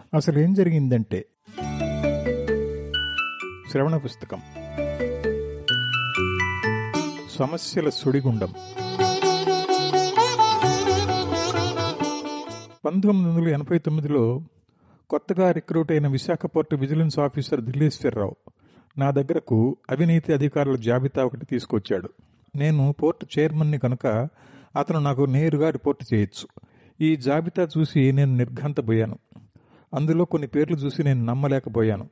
అసలు ఏం జరిగిందంటే శ్రవణ పుస్తకం సమస్యల సుడిగుండం పంతొమ్మిది వందల ఎనభై తొమ్మిదిలో కొత్తగా రిక్రూట్ అయిన Visakha port vigilance officer Dilleswara Rao నా దగ్గరకు అవినీతి అధికారుల జాబితా ఒకటి తీసుకొచ్చాడు నేను పోర్టు చైర్మన్ని కనుక అతను నాకు నేరుగా రిపోర్ట్ చేయొచ్చు ఈ జాబితా చూసి నేను నిర్ఘాంతపోయాను అందులో కొన్ని పేర్లు చూసి నేను నమ్మలేకపోయాను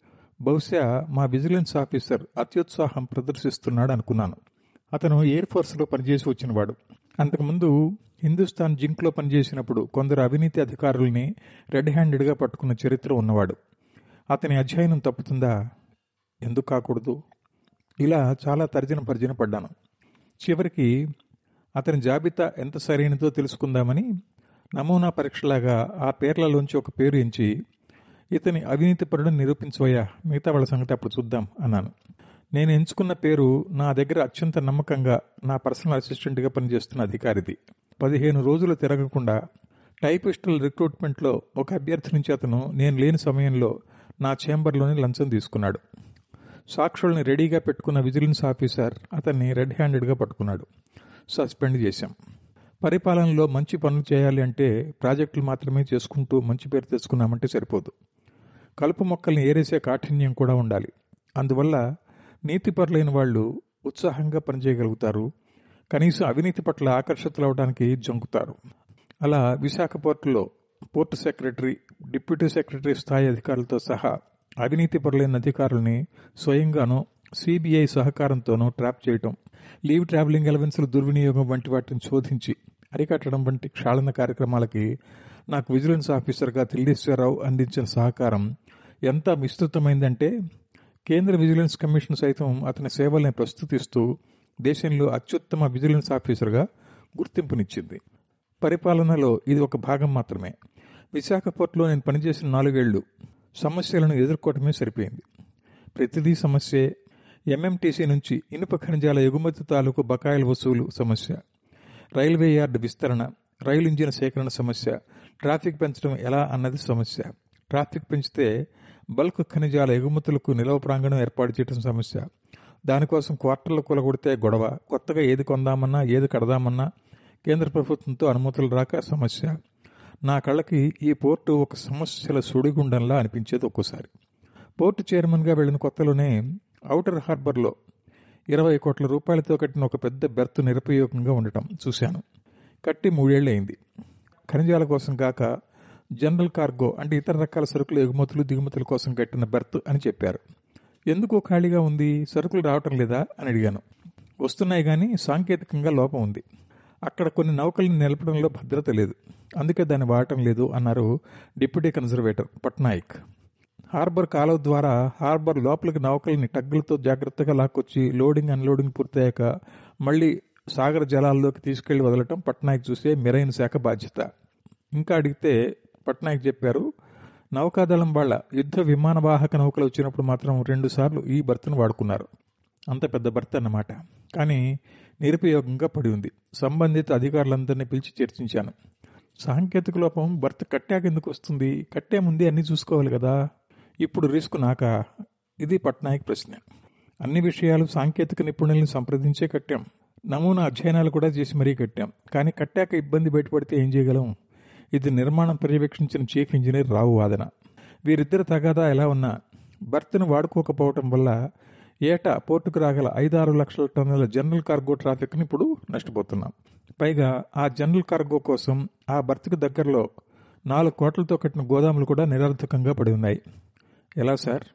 బహుశా మా విజిలెన్స్ ఆఫీసర్ అత్యుత్సాహం ప్రదర్శిస్తున్నాడు అనుకున్నాను అతను ఎయిర్ ఫోర్స్లో పనిచేసి వచ్చినవాడు అంతకుముందు హిందుస్థాన్ జింక్లో పనిచేసినప్పుడు కొందరు అవినీతి అధికారుల్ని రెడ్ హ్యాండెడ్గా పట్టుకున్న చరిత్ర ఉన్నవాడు అతని అధ్యయనం తప్పుతుందా ఎందుకు కాకూడదు ఇలా చాలా తర్జన భర్జన పడ్డాను చివరికి అతని జాబితా ఎంత సరైనదో తెలుసుకుందామని నమూనా పరీక్షలాగా ఆ పేర్లలోంచి ఒక పేరు ఎంచి ఇతని అవినీతి పరుడని నిరూపించవయ్యా మిగతా వాళ్ళ సంగతి అప్పుడు చూద్దాం అన్నాను నేను ఎంచుకున్న పేరు నా దగ్గర అత్యంత నమ్మకంగా నా పర్సనల్ అసిస్టెంట్గా పనిచేస్తున్న అధికారిది పదిహేను రోజులు తిరగకుండా టైపిస్టుల రిక్రూట్మెంట్లో ఒక అభ్యర్థి నుంచి అతను నేను లేని సమయంలో నా చేంబర్లోనే లంచం తీసుకున్నాడు సాక్షుల్ని రెడీగా పెట్టుకున్న విజిలెన్స్ ఆఫీసర్ అతన్ని రెడ్ హ్యాండెడ్గా పట్టుకున్నాడు సస్పెండ్ చేశాం పరిపాలనలో మంచి పనులు చేయాలి అంటే ప్రాజెక్టులు మాత్రమే చేసుకుంటూ మంచి పేరు తెచ్చుకున్నామంటే సరిపోదు కలుపు మొక్కల్ని ఏరేసే కాఠిన్యం కూడా ఉండాలి అందువల్ల నీతిపరులైన వాళ్ళు ఉత్సాహంగా పనిచేయగలుగుతారు కనీసం అవినీతి పట్ల ఆకర్షితులవడానికి జంకుతారు అలా విశాఖ పోర్టులో పోర్టు సెక్రటరీ డిప్యూటీ సెక్రటరీ స్థాయి అధికారులతో సహా అవినీతి పరులైన అధికారుల్ని స్వయంగానూ సిబిఐ సహకారంతోనూ ట్రాప్ చేయటం లీవ్ ట్రావెలింగ్ అలవెన్స్ల దుర్వినియోగం వంటి వాటిని శోధించి అరికట్టడం వంటి క్షాళన కార్యక్రమాలకి నాకు విజిలెన్స్ ఆఫీసర్గా తిల్లేశ్వరరావు అందించిన సహకారం ఎంత విస్తృతమైందంటే కేంద్ర విజిలెన్స్ కమిషన్ సైతం అతని సేవల్ని ప్రస్తుతిస్తూ దేశంలో అత్యుత్తమ విజిలెన్స్ ఆఫీసర్గా గుర్తింపునిచ్చింది పరిపాలనలో ఇది ఒక భాగం మాత్రమే విశాఖ పోర్టులో నేను పనిచేసిన నాలుగేళ్లు సమస్యలను ఎదుర్కోవటమే సరిపోయింది ప్రతిదీ సమస్యే ఎంఎంటీసీ నుంచి ఇనుప ఖనిజాల ఎగుమతి తాలూకు బకాయిల వసూలు సమస్య రైల్వే యార్డు విస్తరణ రైలు ఇంజిన్ సేకరణ సమస్య ట్రాఫిక్ పెంచడం ఎలా అన్నది సమస్య ట్రాఫిక్ పెంచితే బల్క్ ఖనిజాల ఎగుమతులకు నిలవ ప్రాంగణం ఏర్పాటు చేయడం సమస్య దానికోసం క్వార్టర్లు కూలగొడితే గొడవ కొత్తగా ఏది కొందామన్నా ఏది కడదామన్నా కేంద్ర ప్రభుత్వంతో అనుమతులు రాక సమస్య నా కళ్ళకి ఈ పోర్టు ఒక సమస్యల సుడిగుండంలా అనిపించేది ఒక్కోసారి పోర్టు చైర్మన్గా వెళ్ళిన కొత్తలోనే ఔటర్ హార్బర్లో ఇరవై కోట్ల రూపాయలతో కట్టిన ఒక పెద్ద బెర్త్ నిరుపయోగంగా ఉండటం చూశాను కట్టి మూడేళ్ళు అయింది ఖనిజాల కోసం కాక జనరల్ కార్గో అంటే ఇతర రకాల సరుకులు ఎగుమతులు దిగుమతుల కోసం కట్టిన బెర్త్ అని చెప్పారు ఎందుకు ఖాళీగా ఉంది సరుకులు రావటం లేదా అని అడిగాను వస్తున్నాయి కానీ సాంకేతికంగా లోపం ఉంది అక్కడ కొన్ని నౌకల్ని నిలపడంలో భద్రత లేదు అందుకే దాన్ని వాడటం లేదు అన్నారు డిప్యూటీ కన్జర్వేటర్ పట్నాయక్ హార్బర్ కాలువ ద్వారా హార్బర్ లోపలికి నౌకల్ని టగ్గులతో జాగ్రత్తగా లాక్కొచ్చి లోడింగ్ అన్లోడింగ్ పూర్తయ్యాక మళ్ళీ సాగర జలాల్లోకి తీసుకెళ్లి వదలటం పట్నాయక్ చూసే మెరైన్ శాఖ బాధ్యత ఇంకా అడిగితే పట్నాయక్ చెప్పారు నౌకాదళం వాళ్ళ యుద్ధ విమానవాహక నౌకలు వచ్చినప్పుడు మాత్రం రెండు సార్లు ఈ బర్త్ను వాడుకున్నారు అంత పెద్ద బర్త్ అన్నమాట కానీ నిరుపయోగంగా పడి ఉంది సంబంధిత అధికారులందరినీ పిలిచి చర్చించాను సాంకేతిక లోపం భర్త కట్టాక ఎందుకు వస్తుంది కట్టే ముందే అన్ని చూసుకోవాలి కదా ఇప్పుడు రిస్క్ నాకా ఇది పట్నాయక్ ప్రశ్న అన్ని విషయాలు సాంకేతిక నిపుణుల్ని సంప్రదించే కట్టాం నమూనా అధ్యయనాలు కూడా చేసి మరీ కట్టాం కానీ కట్టాక ఇబ్బంది బయటపడితే ఏం చేయగలం ఇది నిర్మాణం పర్యవేక్షించిన చీఫ్ ఇంజనీర్ రావు వాదన వీరిద్దరి తగాదా ఎలా ఉన్నా భర్తను వాడుకోకపోవటం వల్ల ఏటా పోర్టుకు రాగల ఐదారు లక్షల టన్నుల జనరల్ కార్గో ట్రాఫిక్ని ఇప్పుడు నష్టపోతున్నాం పైగా ఆ జనరల్ కార్గో కోసం ఆ బర్త్కు దగ్గరలో నాలుగు కోట్లతో కట్టిన గోదాములు కూడా నిరర్థకంగా పడి ఉన్నాయి ఎలా సార్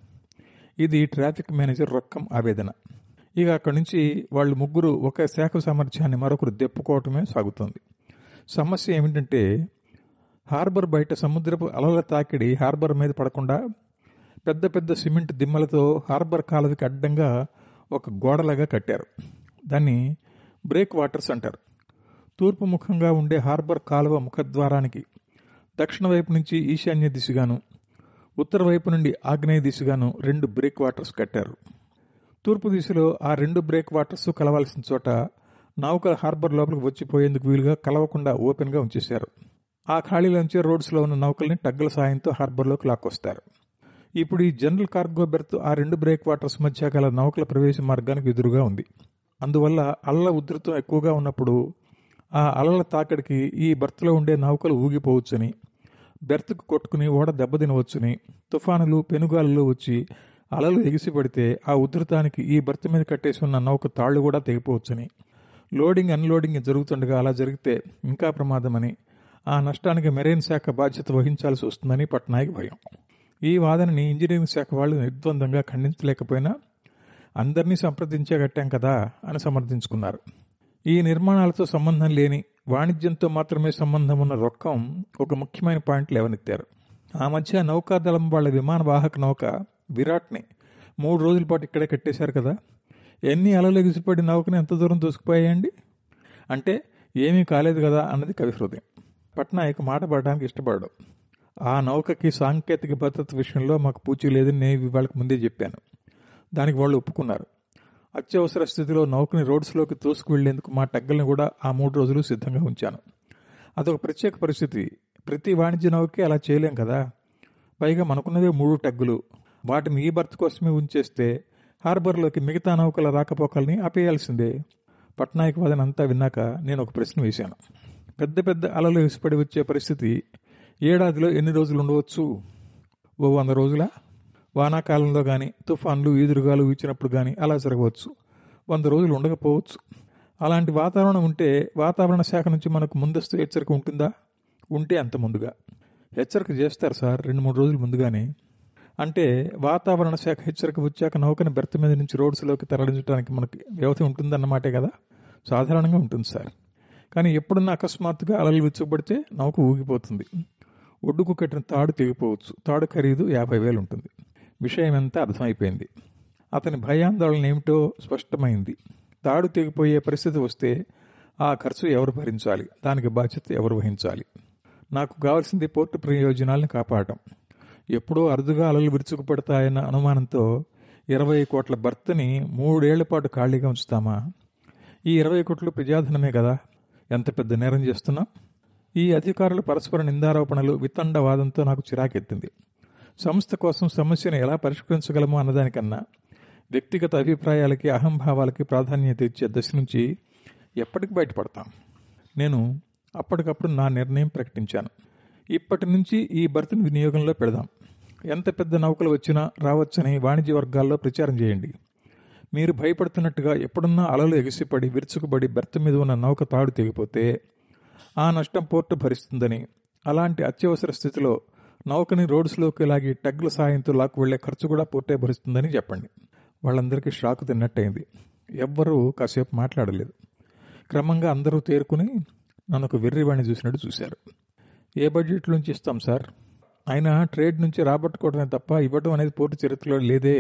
ఇది ట్రాఫిక్ మేనేజర్ రొక్కం ఆవేదన ఇక అక్కడి నుంచి వాళ్ళు ముగ్గురు ఒక శాఖ సామర్థ్యాన్ని మరొకరు దెప్పుకోవటమే సాగుతోంది సమస్య ఏమిటంటే హార్బర్ బయట సముద్రపు అలల తాకిడి హార్బర్ మీద పడకుండా పెద్ద పెద్ద సిమెంట్ దిమ్మలతో హార్బర్ కాలువకి అడ్డంగా ఒక గోడలాగా కట్టారు దాన్ని బ్రేక్ వాటర్స్ అంటారు తూర్పు ముఖంగా ఉండే హార్బర్ కాలువ ముఖద్వారానికి దక్షిణ వైపు నుంచి ఈశాన్య దిశగాను ఉత్తర వైపు నుండి ఆగ్నేయ దిశగాను రెండు బ్రేక్ వాటర్స్ కట్టారు తూర్పు దిశలో ఆ రెండు బ్రేక్ వాటర్స్ కలవాల్సిన చోట నౌకలు హార్బర్ లోపలికి వచ్చిపోయేందుకు వీలుగా కలవకుండా ఓపెన్గా ఉంచేశారు ఆ ఖాళీలోంచి రోడ్స్లో ఉన్న నౌకల్ని టగ్గల సాయంతో హార్బర్లోకి లాక్కొస్తారు ఇప్పుడు ఈ జనరల్ కార్గో బెర్త్ ఆ రెండు బ్రేక్ వాటర్స్ మధ్య గల నౌకల ప్రవేశ మార్గానికి ఎదురుగా ఉంది అందువల్ల అలల ఉధృతం ఎక్కువగా ఉన్నప్పుడు ఆ అలల తాకడికి ఈ బెర్త్లో ఉండే నౌకలు ఊగిపోవచ్చని బెర్త్కు కొట్టుకుని ఓడ దెబ్బతినవచ్చని తుఫానులు పెనుగాలులు వచ్చి అలలు ఎగిసిపడితే ఆ ఉధృతానికి ఈ బెర్త్ మీద కట్టేసి ఉన్న నౌక తాళ్లు కూడా తెగిపోవచ్చని లోడింగ్ అన్లోడింగ్ జరుగుతుండగా అలా జరిగితే ఇంకా ప్రమాదమని ఆ నష్టానికి మెరైన్ శాఖ బాధ్యత వహించాల్సి వస్తుందని పట్నాయక్ భయం ఈ వాదనని ఇంజనీరింగ్ శాఖ వాళ్ళు నిర్ద్వందంగా ఖండించలేకపోయినా అందరినీ సంప్రదించే కట్టాం కదా అని సమర్థించుకున్నారు ఈ నిర్మాణాలతో సంబంధం లేని వాణిజ్యంతో మాత్రమే సంబంధం ఉన్న రొక్కం ఒక ముఖ్యమైన పాయింట్ లేవనెత్తారు ఆ మధ్య నౌకాదళం వాళ్ళ విమాన వాహక నౌక విరాట్ని మూడు రోజుల పాటు ఇక్కడే కట్టేశారు కదా ఎన్ని అలలు ఎగిసిపడి నౌకని ఎంత దూరం దూసుకుపోయాయండి అంటే ఏమీ కాలేదు కదా అన్నది కవి హృదయం పట్నాయక్ మాట పడడానికి ఇష్టపడడు ఆ నౌకకి సాంకేతిక భద్రత విషయంలో మాకు పూచి లేదని నేను వాళ్ళకి ముందే చెప్పాను దానికి వాళ్ళు ఒప్పుకున్నారు అత్యవసర స్థితిలో నౌకని రోడ్స్లోకి తోసుకు వెళ్లేందుకు మా టగ్గల్ని కూడా ఆ మూడు రోజులు సిద్ధంగా ఉంచాను అదొక ప్రత్యేక పరిస్థితి ప్రతి వాణిజ్య నౌకే అలా చేయలేం కదా పైగా మనకున్నదే మూడు టగ్గులు వాటిని ఈ బర్త్ కోసమే ఉంచేస్తే హార్బర్లోకి మిగతా నౌకల రాకపోకల్ని ఆపేయాల్సిందే పట్నాయక్ వాదన అంతా విన్నాక నేను ఒక ప్రశ్న వేశాను పెద్ద పెద్ద అలలు ఎసిపడి వచ్చే పరిస్థితి ఏడాదిలో ఎన్ని రోజులు ఉండవచ్చు ఓ వంద రోజులా వానాకాలంలో కానీ తుఫాన్లు ఈదురుగాలు వీచినప్పుడు కానీ అలా జరగవచ్చు వంద రోజులు ఉండకపోవచ్చు అలాంటి వాతావరణం ఉంటే వాతావరణ శాఖ నుంచి మనకు ముందస్తు హెచ్చరిక ఉంటుందా ఉంటే అంత ముందుగా హెచ్చరిక చేస్తారు సార్ రెండు మూడు రోజులు ముందుగానే అంటే వాతావరణ శాఖ హెచ్చరిక వచ్చాక నౌకని బెర్త్ మీద నుంచి రోడ్స్లోకి తరలించడానికి మనకి వ్యవధి ఉంటుందన్నమాటే కదా సాధారణంగా ఉంటుంది సార్ కానీ ఎప్పుడన్నా అకస్మాత్తుగా అలలు విచ్చుబడితే నౌక ఊగిపోతుంది ఒడ్డుకు కట్టిన తాడు తెగిపోవచ్చు తాడు ఖరీదు యాభై వేలు ఉంటుంది విషయం ఎంత అర్థమైపోయింది అతని భయాందోళన ఏమిటో స్పష్టమైంది తాడు తెగిపోయే పరిస్థితి వస్తే ఆ ఖర్చు ఎవరు భరించాలి దానికి బాధ్యత ఎవరు వహించాలి నాకు కావాల్సింది పోర్టు ప్రయోజనాలను కాపాడటం ఎప్పుడో అరుదుగా అలలు విరుచుకుపడతాయన్న అనుమానంతో ఇరవై కోట్ల భర్తని మూడేళ్ల పాటు ఖాళీగా ఉంచుతామా ఈ ఇరవై కోట్లు ప్రజాధనమే కదా ఎంత పెద్ద నేరం చేస్తున్నాం ఈ అధికారుల పరస్పర నిందారోపణలు వితండవాదంతో నాకు చిరాకెత్తింది సంస్థ కోసం సమస్యను ఎలా పరిష్కరించగలమో అన్నదానికన్నా వ్యక్తిగత అభిప్రాయాలకి అహంభావాలకి ప్రాధాన్యత ఇచ్చే దశ నుంచి ఎప్పటికి బయటపడతాం నేను అప్పటికప్పుడు నా నిర్ణయం ప్రకటించాను ఇప్పటి నుంచి ఈ బర్త్ని వినియోగంలో పెడదాం ఎంత పెద్ద నౌకలు వచ్చినా రావచ్చని వాణిజ్య వర్గాల్లో ప్రచారం చేయండి మీరు భయపడుతున్నట్టుగా ఎప్పుడున్నా అలలు ఎగిసిపడి విరుచుకుబడి బెర్త్ మీద ఉన్న నౌక తాడు తెగిపోతే ఆ నష్టం పోర్టు భరిస్తుందని అలాంటి అత్యవసర స్థితిలో నౌకని రోడ్స్లోకి లాగి టగ్ల సాయంతో లాక్కు వెళ్లే ఖర్చు కూడా పోర్టే భరిస్తుందని చెప్పండి వాళ్ళందరికీ షాకు తిన్నట్టయింది ఎవ్వరూ కాసేపు మాట్లాడలేదు క్రమంగా అందరూ తేరుకుని నన్ను ఒక వెర్రివాణి చూసినట్టు చూశారు ఏ బడ్జెట్ నుంచి ఇస్తాం సార్ అయినా ట్రేడ్ నుంచి రాబట్టుకోవడమే తప్ప ఇవ్వడం అనేది పోర్టు చరిత్రలో లేదే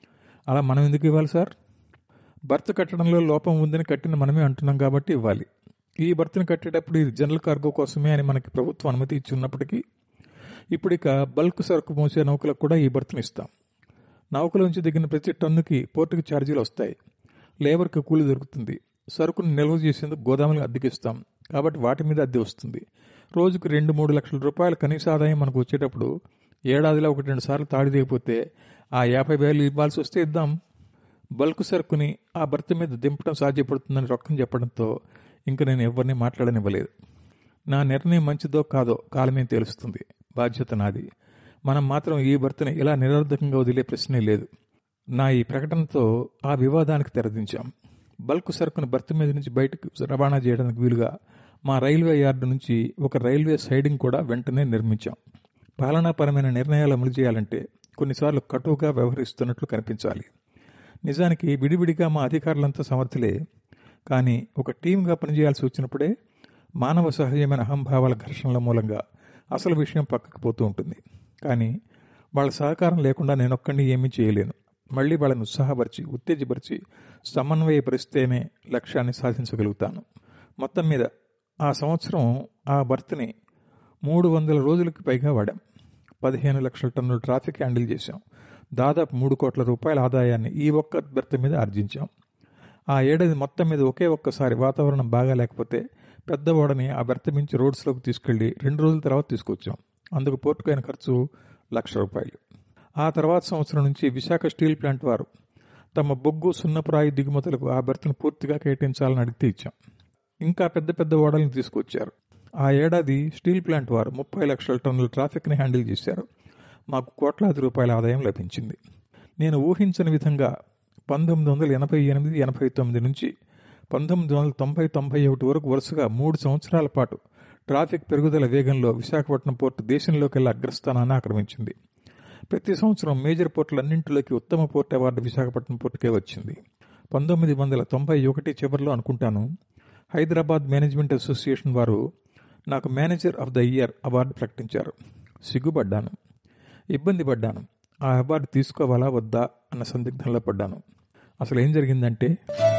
అలా మనం ఎందుకు ఇవ్వాలి సార్ బర్త్ కట్టడంలో లోపం ఉందని కట్టిన మనమే అంటున్నాం కాబట్టి ఇవ్వాలి ఈ బర్త్ని కట్టేటప్పుడు ఇది జనరల్ కార్గో కోసమే అని మనకి ప్రభుత్వం అనుమతి ఇచ్చి ఉన్నప్పటికీ ఇప్పుడు ఇక బల్క్ సరుకు మోసే నౌకలకు కూడా ఈ బర్త్ని ఇస్తాం నౌకలోంచి దిగిన ప్రతి టన్నుకి పోర్టుకి ఛార్జీలు వస్తాయి లేబర్కి కూలి దొరుకుతుంది సరుకును నిల్వ చేసేందుకు గోదాములు అద్దెకిస్తాం కాబట్టి వాటి మీద అద్దె వస్తుంది రోజుకు రెండు మూడు లక్షల రూపాయల కనీస ఆదాయం మనకు వచ్చేటప్పుడు ఏడాదిలో ఒకటి రెండు సార్లు తాడి దిగిపోతే ఆ యాభై వేలు ఇవ్వాల్సి వస్తే ఇద్దాం బల్క్ సరుకుని ఆ భర్త మీద దింపడం సాధ్యపడుతుందని రొక్కం చెప్పడంతో ఇంక నేను ఎవరిని మాట్లాడనివ్వలేదు నా నిర్ణయం మంచిదో కాదో కాలమే తెలుస్తుంది బాధ్యత నాది మనం మాత్రం ఈ భర్తని ఇలా నిరర్ధకంగా వదిలే ప్రశ్నే లేదు నా ఈ ప్రకటనతో ఆ వివాదానికి తెరదించాం బల్క్ సరుకును భర్త మీద నుంచి బయటకు రవాణా చేయడానికి వీలుగా మా రైల్వే యార్డు నుంచి ఒక రైల్వే సైడింగ్ కూడా వెంటనే నిర్మించాం పాలనాపరమైన నిర్ణయాలు అమలు చేయాలంటే కొన్నిసార్లు కటువుగా వ్యవహరిస్తున్నట్లు కనిపించాలి నిజానికి విడివిడిగా మా అధికారులంతా సమర్థులే కానీ ఒక టీంగా పనిచేయాల్సి వచ్చినప్పుడే మానవ సహజమైన అహంభావాల ఘర్షణల మూలంగా అసలు విషయం పక్కకు పోతూ ఉంటుంది కానీ వాళ్ళ సహకారం లేకుండా నేనొక్కడిని ఏమీ చేయలేను మళ్ళీ వాళ్ళని ఉత్సాహపరిచి ఉత్తేజపరిచి సమన్వయపరిస్తేనే లక్ష్యాన్ని సాధించగలుగుతాను మొత్తం మీద ఆ సంవత్సరం ఆ బర్త్ని మూడు వందల రోజులకి పైగా వాడాం పదిహేను లక్షల టన్నుల ట్రాఫిక్ హ్యాండిల్ చేశాం దాదాపు మూడు కోట్ల రూపాయల ఆదాయాన్ని ఈ ఒక్క బెర్త్ మీద ఆర్జించాం ఆ ఏడాది మొత్తం మీద ఒకే ఒక్కసారి వాతావరణం బాగా లేకపోతే పెద్ద ఓడని ఆ బెర్త మించి రోడ్స్లోకి తీసుకెళ్లి రెండు రోజుల తర్వాత తీసుకొచ్చాం అందుకు పోర్టుకు అయిన ఖర్చు లక్ష రూపాయలు ఆ తర్వాత సంవత్సరం నుంచి విశాఖ స్టీల్ ప్లాంట్ వారు తమ బొగ్గు సున్నపురాయి దిగుమతులకు ఆ బెర్త్ను పూర్తిగా కేటాయించాలని అడిగితే ఇచ్చాం ఇంకా పెద్ద పెద్ద ఓడలను తీసుకొచ్చారు ఆ ఏడాది స్టీల్ ప్లాంట్ వారు ముప్పై లక్షల టన్నుల ట్రాఫిక్ని హ్యాండిల్ చేశారు మాకు కోట్లాది రూపాయల ఆదాయం లభించింది నేను ఊహించని విధంగా పంతొమ్మిది వందల ఎనభై ఎనిమిది ఎనభై తొమ్మిది నుంచి పంతొమ్మిది వందల తొంభై తొంభై ఒకటి వరకు వరుసగా మూడు సంవత్సరాల పాటు ట్రాఫిక్ పెరుగుదల వేగంలో విశాఖపట్నం పోర్టు దేశంలోకెల్లా అగ్రస్థానాన్ని ఆక్రమించింది ప్రతి సంవత్సరం మేజర్ పోర్టులన్నింటిలోకి ఉత్తమ పోర్ట్ అవార్డు విశాఖపట్నం పోర్టుకే వచ్చింది పంతొమ్మిది వందల తొంభై ఒకటి చివరిలో అనుకుంటాను హైదరాబాద్ మేనేజ్మెంట్ అసోసియేషన్ వారు నాకు manager of the year award ప్రకటించారు సిగ్గుపడ్డాను ఇబ్బంది పడ్డాను ఆ అవార్డు తీసుకోవాలా వద్దా అన్న సందిగ్ధంలో పడ్డాను అసలు ఏం జరిగిందంటే